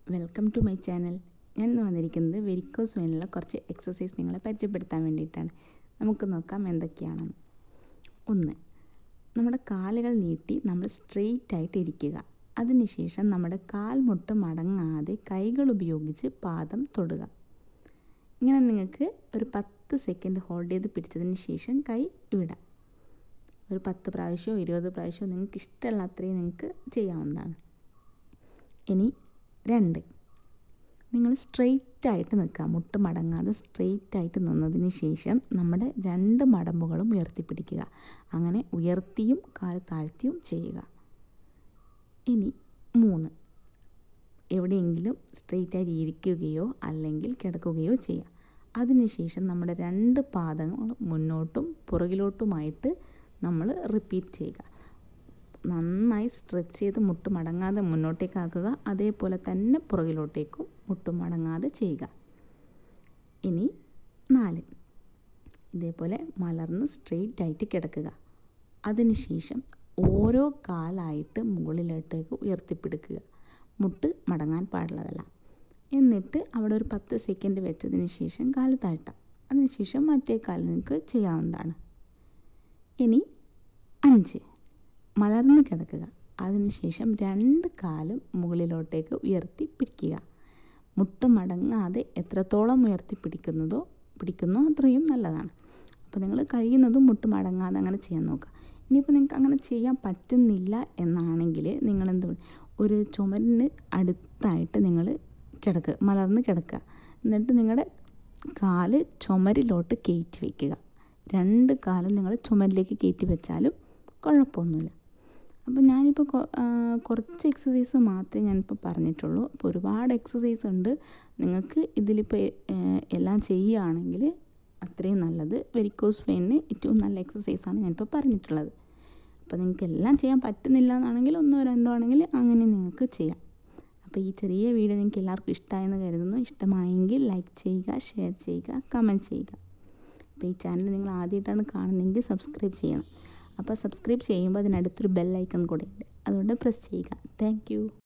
welcome to my channel ഞാൻ ഇന്ന് വന്നിരിക്കുന്നത് വെരിക്കോസ് വെയിനുള്ള കുറച്ച് എക്സസൈസ് നിങ്ങളെ പരിചയപ്പെടുത്താൻ വേണ്ടിയിട്ടാണ് നമുക്ക് നോക്കാം എന്തൊക്കെയാണെന്ന് ഒന്ന് നമ്മുടെ കാലുകൾ നീട്ടി നമ്മൾ സ്ട്രെയിറ്റ് ആയിട്ട് ഇരിക്കുക അതിനുശേഷം നമ്മുടെ കാൽമുട്ട് മടങ്ങാതെ കൈകൾ ഉപയോഗിച്ച് പാദം തൊടുക ഇങ്ങനെ നിങ്ങൾക്ക് ഒരു പത്ത് സെക്കൻഡ് ഹോൾഡ് ചെയ്ത് പിടിച്ചതിന് ശേഷം കൈ വിടാം ഒരു പത്ത് പ്രാവശ്യമോ ഇരുപത് പ്രാവശ്യമോ നിങ്ങൾക്ക് ഇഷ്ടമുള്ള അത്രയും നിങ്ങൾക്ക് ചെയ്യാവുന്നതാണ് ഇനി രണ്ട് നിങ്ങൾ സ്ട്രെയിറ്റ് ആയിട്ട് നിൽക്കുക മുട്ട് മടങ്ങാതെ സ്ട്രെയിറ്റ് ആയിട്ട് നിന്നതിന് ശേഷം നമ്മുടെ രണ്ട് മടമ്പുകളും ഉയർത്തിപ്പിടിക്കുക അങ്ങനെ ഉയർത്തിയും കാൽ താഴ്ത്തിയും ചെയ്യുക ഇനി മൂന്ന് എവിടെയെങ്കിലും സ്ട്രെയിറ്റ് ആയിട്ട് ഇരിക്കുകയോ അല്ലെങ്കിൽ കിടക്കുകയോ ചെയ്യുക അതിനുശേഷം നമ്മുടെ രണ്ട് പാദങ്ങൾ മുന്നോട്ടും പുറകിലോട്ടുമായിട്ട് നമ്മൾ റിപ്പീറ്റ് ചെയ്യുക നന്നായി സ്ട്രെച്ച് ചെയ്ത് മുട്ട് മടങ്ങാതെ മുന്നോട്ടേക്കാക്കുക അതേപോലെ തന്നെ പുറകിലോട്ടേക്കും മുട്ട് മടങ്ങാതെ ചെയ്യുക ഇനി നാല് ഇതേപോലെ മലർന്ന് സ്ട്രെയിറ്റ് ആയിട്ട് കിടക്കുക അതിനുശേഷം ഓരോ കാലായിട്ട് മുകളിലോട്ടേക്ക് ഉയർത്തിപ്പിടിക്കുക മുട്ട് മടങ്ങാൻ പാടുള്ളതല്ല എന്നിട്ട് അവിടെ ഒരു പത്ത് സെക്കൻഡ് വെച്ചതിന് ശേഷം കാല് താഴ്ത്താം അതിനുശേഷം മറ്റേ കാല് നിങ്ങൾക്ക് ചെയ്യാവുന്നതാണ് ഇനി അഞ്ച് മലർന്ന് കിടക്കുക അതിനുശേഷം രണ്ട് കാലും മുകളിലോട്ടേക്ക് ഉയർത്തി പിടിക്കുക മുട്ട് മടങ്ങാതെ എത്രത്തോളം ഉയർത്തി പിടിക്കുന്നതോ പിടിക്കുന്നോ അത്രയും നല്ലതാണ് അപ്പോൾ നിങ്ങൾ കഴിയുന്നതും മുട്ട് മടങ്ങാതെ അങ്ങനെ ചെയ്യാൻ നോക്കുക ഇനിയിപ്പോൾ നിങ്ങൾക്ക് അങ്ങനെ ചെയ്യാൻ പറ്റുന്നില്ല എന്നാണെങ്കിൽ നിങ്ങൾ എന്ത് ഒരു ചുമരിന് അടുത്തായിട്ട് നിങ്ങൾ കിടക്കുക മലർന്ന് കിടക്കുക എന്നിട്ട് നിങ്ങളുടെ കാല് ചുമരിലോട്ട് കയറ്റി വയ്ക്കുക രണ്ട് കാലും നിങ്ങൾ ചുമരിലേക്ക് കയറ്റി വെച്ചാലും കുഴപ്പമൊന്നുമില്ല അപ്പോൾ ഞാനിപ്പോൾ കുറച്ച് എക്സസൈസ് മാത്രമേ ഞാനിപ്പോൾ പറഞ്ഞിട്ടുള്ളൂ അപ്പോൾ ഒരുപാട് എക്സസൈസ് ഉണ്ട് നിങ്ങൾക്ക് ഇതിലിപ്പോൾ എല്ലാം ചെയ്യുകയാണെങ്കിൽ അത്രയും നല്ലത് വെരിക്കോസ് പെയിന് ഏറ്റവും നല്ല എക്സസൈസാണ് ഞാനിപ്പോൾ പറഞ്ഞിട്ടുള്ളത് അപ്പോൾ നിങ്ങൾക്ക് എല്ലാം ചെയ്യാൻ പറ്റുന്നില്ല എന്നാണെങ്കിൽ ഒന്നോ രണ്ടോ ആണെങ്കിൽ അങ്ങനെ നിങ്ങൾക്ക് ചെയ്യാം അപ്പോൾ ഈ ചെറിയ വീഡിയോ നിങ്ങൾക്ക് എല്ലാവർക്കും ഇഷ്ടമായെന്ന് കരുതുന്നു ഇഷ്ടമായെങ്കിൽ ലൈക്ക് ചെയ്യുക ഷെയർ ചെയ്യുക കമൻറ്റ് ചെയ്യുക അപ്പോൾ ഈ ചാനൽ നിങ്ങൾ ആദ്യമായിട്ടാണ് കാണുന്നതെങ്കിൽ സബ്സ്ക്രൈബ് ചെയ്യണം അപ്പോൾ സബ്സ്ക്രൈബ് ചെയ്യുമ്പോൾ അതിനടുത്തൊരു ബെൽ ഐക്കൺ കൂടെ ഉണ്ട് അതുകൊണ്ട് പ്രസ് ചെയ്യുക താങ്ക്